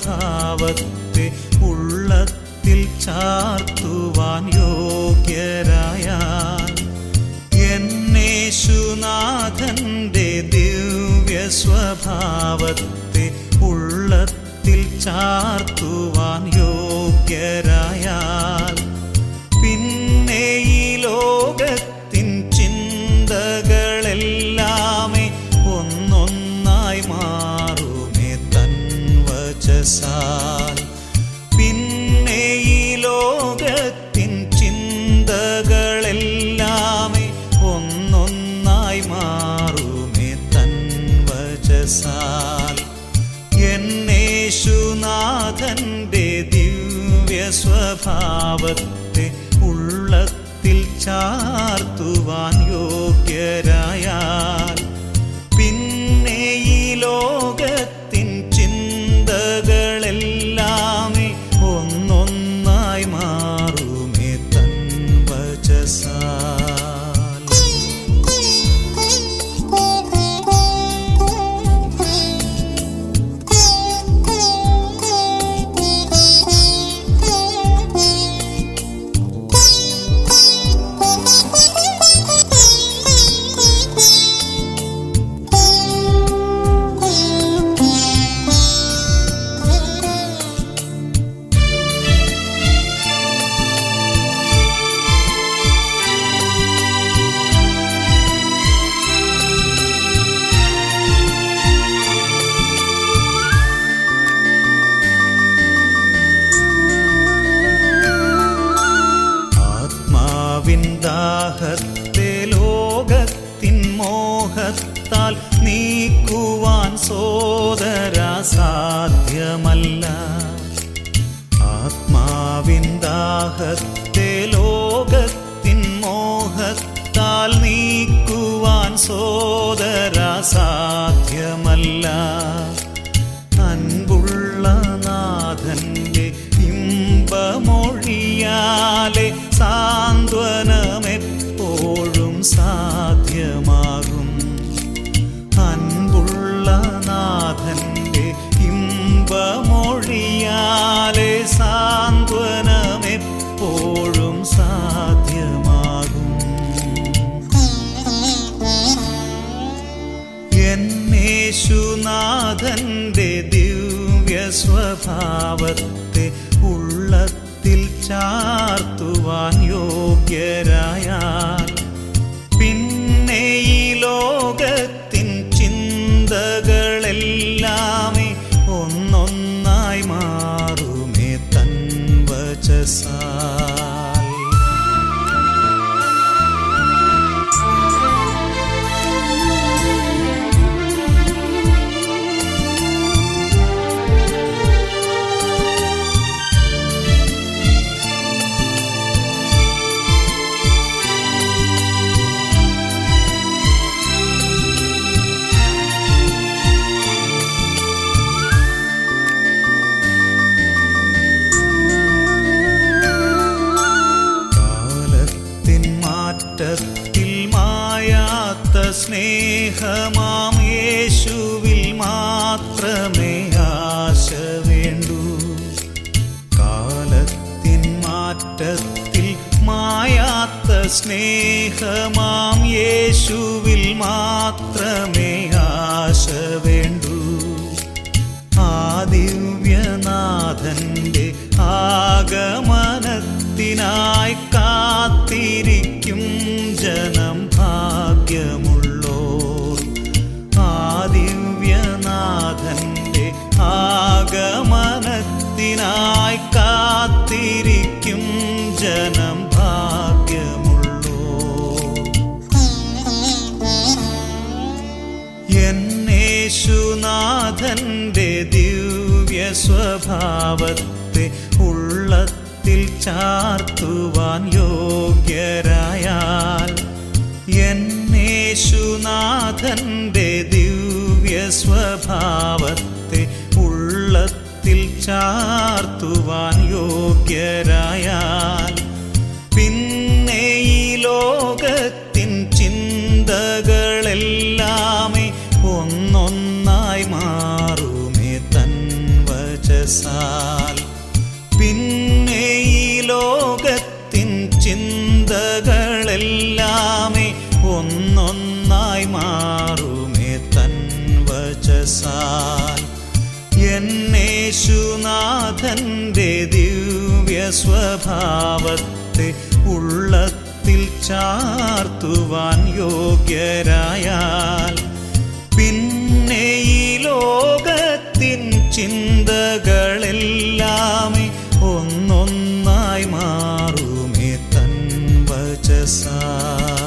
സ്വഭാവത്തെ ഉള്ളത്തിൽ ചാർത്തുവാൻ യോഗ്യരായാൽ എന്നേശുനാഥന്റെ ദിവ്യ സ്വഭാവത്തെ ഉള്ളത്തിൽ ചാർത്തുവാൻ യോഗ്യരായാൽ പിന്നെ ഈ ലോകത്തിൻ ചിന്തകളെല്ലാമേ ഒന്നൊന്നായി മാറുമേ തൻ വചസാൽ പിന്നെ ഈ ലോകത്തിൻ ചിന്തകളെല്ലാമേ ഒന്നൊന്നായി മാറുമേ തൻ വചസാൽ എന്നേശുനാഥന്റെ ദിവ്യ സ്വഭാവത്തെ ഉള്ളത്തിൽ ചാർത്തുവാൻ യോഗ്യരായാൽ പിന്നെ ഈ ലോകത്തിൻ ചിന്തകളെല്ലാമേ ഒന്നൊന്നായി മാറുമേ തൻ വചസാൽ ആത്മാവിൻ ദാഹത്തെ ലോകത്തിൻ മോഹത്താൽ നീക്കുവാൻ സോദര സാധ്യമല്ല ആത്മാവിൻ ദാഹത്തെ ലോകത്തിൻ മോഹത്താൽ നീക്കുവാൻ സോദര സാധ്യമല്ല അൻപുള്ള നാഥന്റെ ഇമ്പമൊഴിയാലെ സാന്ത്വനമെപ്പോഴും സാധ്യമാകും അൻപുള്ള നാഥന്റെ ഇമ്പമൊഴിയാലെ സാന്ത്വനമെപ്പോഴും സാധ്യമാകും എന്നേശുനാഥന്റെ ദിവ്യ സ്വഭാവത്തെ ഉള്ളത്തിൽ ചാർത്തുവാൻ യോഗ്യരായാൽ പിന്നെ ഈ ലോകത്തിൻ ചിന്തകളെല്ലാമേ ഒന്നൊന്നായി മാറുമേ തൻ വചസാൽ കാലത്തിൻ മാറ്റത്തിൽ മായാത്ത സ്നേഹമാം യേശുവിൽ മാത്രമേ ആശ വേണ്ടൂ കാലത്തിൻ മാറ്റത്തിൽ മായാത്ത സ്നേഹമാം യേശുവിൽ മാത്രമേ ആശ വേണ്ടൂ ആ ദിവ്യനാഥന്റെ ആഗമനത്തിനായി കാത്തിരിക്കും ജനം ഭാഗ്യമുള്ളോർ ആ ദിവ്യനാഥന്റെ ആഗമനത്തിനായി കാത്തിരിക്കും ജനം ഭാഗ്യമുള്ളോർ എന്നേശുനാഥന്റെ ദിവ്യ സ്വഭാവത്തെ ഉള്ളത്തിൽ ചാർത്തുവാൻ യോഗ്യരായാൽ എന്നേശുനാഥന്റെ ദിവ്യ സ്വഭാവത്തെ ഉള്ളത്തിൽ ചാർത്തുവാൻ യോഗ്യരായാൽ പിന്നെ ഈ ലോകത്തിൻ ചിന്തകളെല്ലാമേ ഒന്നൊന്നായി മാറുമേ തൻ വചസാൽ ചിന്തകളെല്ലാമേ ഒന്നൊന്നായി മാറുമേ തൻ വചസാൽ എന്നേശുനാഥന്റെ ദിവ്യ സ്വഭാവത്തെ ഉള്ളത്തിൽ ചാർത്തുവാൻ യോഗ്യരായാൽ പിന്നെ ഈ ലോകത്തിൻ ചിന്തകളെല്ലാമേ ഒന്നൊന്നായി മാറുമേ തൻ വചസാൽ